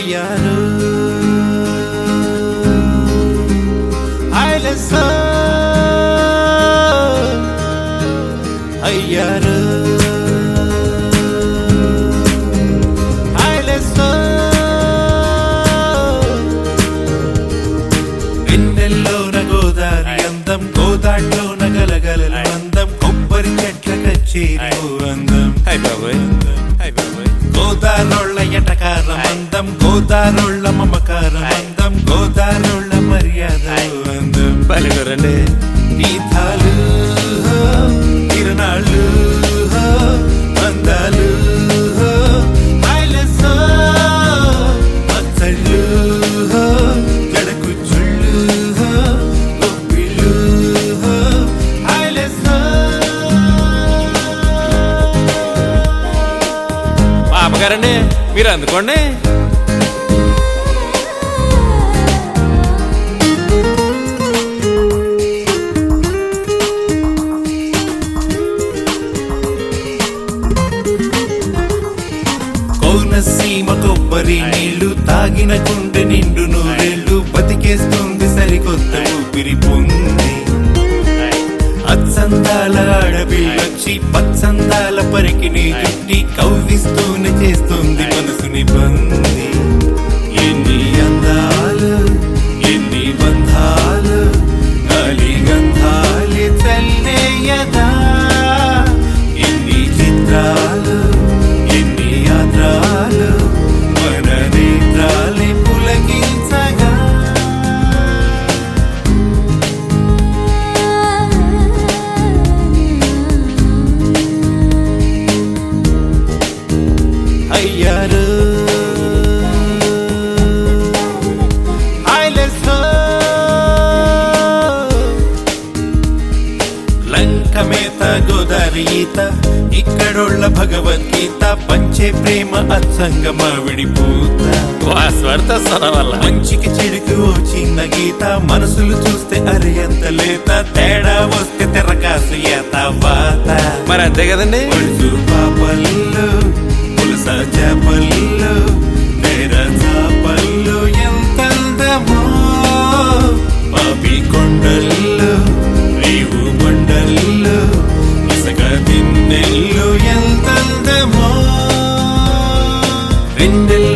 అయ్యారు ఐలెస్ అయ్యారు ఐలెస్ వెన్నెల్లోన గోదారి అందం గోదాట్లోన గలగలల అందం కొబ్బరి చెట్ల కచ్చేరి అందం హాయ్ బాబాయ్ హాయ్ బాబాయ్ గోదారోళ్ళ ఎటకారం అందం గోదారోళ్ళ మమకారం అందం గోదారోళ్ళ మర్యాద అందం బాలేగారండి గీతాలు తిరునాళ్ళు అందాలు ఐలెస్సో, పచ్చళ్ళు జడకుచ్చుళ్ళు గొప్పిళ్ళు ఐలెస్సో. పాపగారండి మీరు అందుకోండి కోనసీమ కొబ్బరి నీళ్లు తాగిన గుండె నిండు నూరేళ్లు బతికేస్తుంది సరికొత్త ఊపిరి పొంది అత్సందాల ఆడపిల్లొచ్చి పచ్చందాల పరికిని చుట్టి కవ్విస్తూనే చేస్తుంది మనసుని బంది ఎన్ని అందాలు ఎన్ని బంధాలు గాలి గంధాలి చల్లేయదా ఎన్ని చిత్రాలు ఎన్ని యాత్రాలు మన నేత్రాలి పులకించగా అయ్యారు ఐలెస్సో. లంకమేత గోదావరి ఈత ఇక్కడోళ్ళ భగవద్గీత పంచే ప్రేమ అత్సంగ మావిడి పూత స్వర్త సొన వల్ల మంచికి చెడుకు ఓ చిన్న గీత మనసులు చూస్తే అరి ఎంత లేత తేడా వస్తే తెరకాసు ఏత వాత మరి అంతే కదండి పొడుసు పాపల్లో పులస చేపల్లో నేర చాపల్లో ఎంతందమో పాపి కొండల్లో రేవు కొండల్లో ఇసుక తిన్నెల్లో ఎంతందమో వెన్నెల్లో